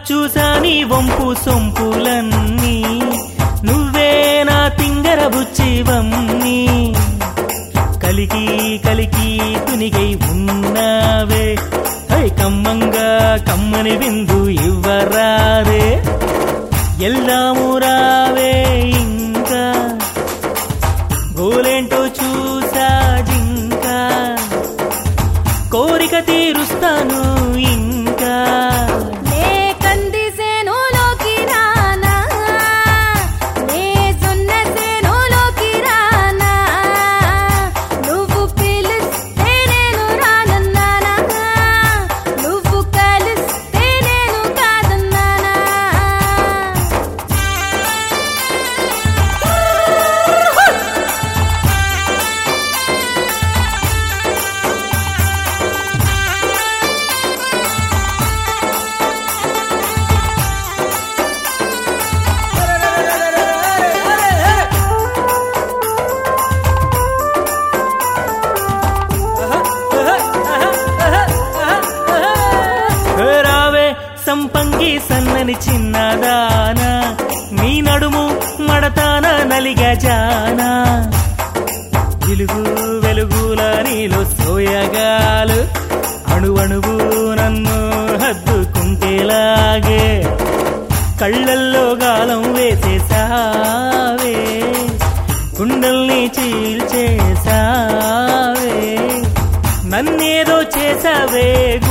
చూసాని వంపు సొంపులన్నీ నువ్వే నా తింగర బుచ్చివన్నీ కలికి కలికి తునిగై ఉన్నావే హై కమ్మంగా కమ్మని విందు ఇవ్వరారే ఎల్లాము రావే ఇంకా గోలేంటో చూసా జింకా కోరిక తీరుస్తాను ఇంకా నే కంది సేనులోకి రానా నే సున్న సేనులోకి రానా నువ్వు పిలిస్తే నేను రానన్నానా నువ్వు కలిస్తే నేను కాదన్నానా రావే సంపంగి సన్నని చిన్నదానా నీ నడుము మడతాన నలిగ జానా వెలుగు వెలుగుల నీలో సోయగాలు అణువణువు నన్ను హద్దుకుంటేలాగే కళ్ళల్లో గాలం వేసేసావే గుండెల్ని చీల్చేసావే నన్నేదో చేసావే